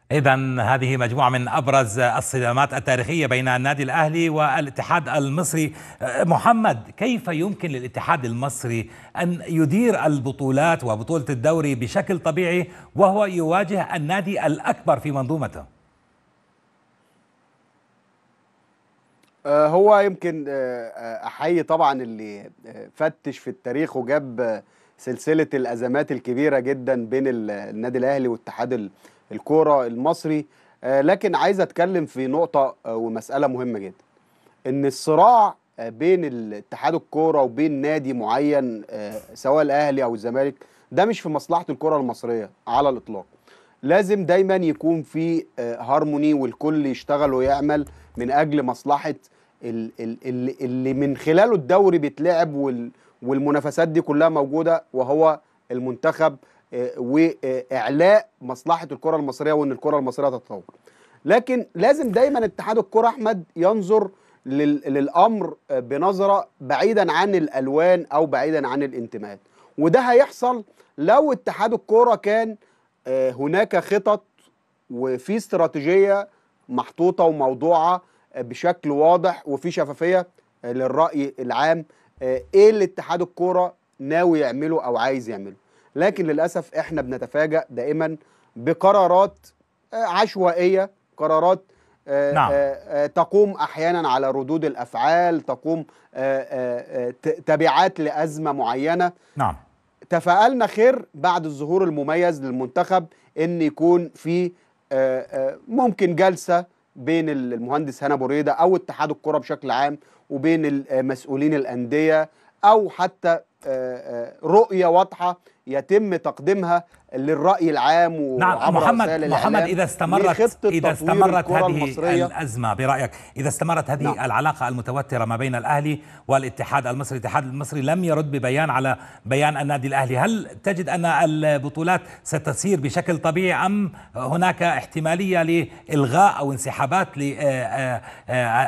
إذا هذه مجموعة من أبرز الصدامات التاريخية بين النادي الأهلي والاتحاد المصري محمد كيف يمكن للاتحاد المصري أن يدير البطولات وبطولة الدوري بشكل طبيعي وهو يواجه النادي الأكبر في منظومته هو يمكن احيي طبعا اللي فتش في التاريخ وجاب سلسله الازمات الكبيره جدا بين النادي الاهلي واتحاد الكوره المصري لكن عايز اتكلم في نقطه ومساله مهمه جدا ان الصراع بين الاتحاد الكوره وبين نادي معين سواء الاهلي او الزمالك ده مش في مصلحه الكره المصريه على الاطلاق لازم دايما يكون في هارموني والكل يشتغل ويعمل من اجل مصلحه اللي, اللي من خلاله الدوري بيتلعب والمنافسات دي كلها موجوده وهو المنتخب واعلاء مصلحه الكره المصريه وان الكره المصريه تتطور لكن لازم دايما اتحاد الكره احمد ينظر للامر بنظره بعيدا عن الالوان او بعيدا عن الانتماءات وده هيحصل لو اتحاد الكوره كان هناك خطط وفي استراتيجيه محطوطه وموضوعه بشكل واضح وفي شفافيه للراي العام ايه اللي اتحاد الكوره ناوي يعمله او عايز يعمله لكن للاسف احنا بنتفاجأ دائما بقرارات عشوائيه قرارات نعم. تقوم احيانا على ردود الافعال تقوم تبعات لازمه معينه نعم تفائلنا خير بعد الظهور المميز للمنتخب ان يكون في ممكن جلسه بين المهندس هنا بريده او اتحاد الكره بشكل عام وبين مسؤولين الانديه او حتى رؤيه واضحه يتم تقديمها للراي العام نعم محمد محمد اذا استمرت اذا استمرت هذه المصرية. الازمه برايك اذا استمرت هذه نعم. العلاقه المتوتره ما بين الاهلي والاتحاد المصري الاتحاد المصري لم يرد ببيان على بيان النادي الاهلي هل تجد ان البطولات ستسير بشكل طبيعي ام هناك احتماليه لالغاء او انسحابات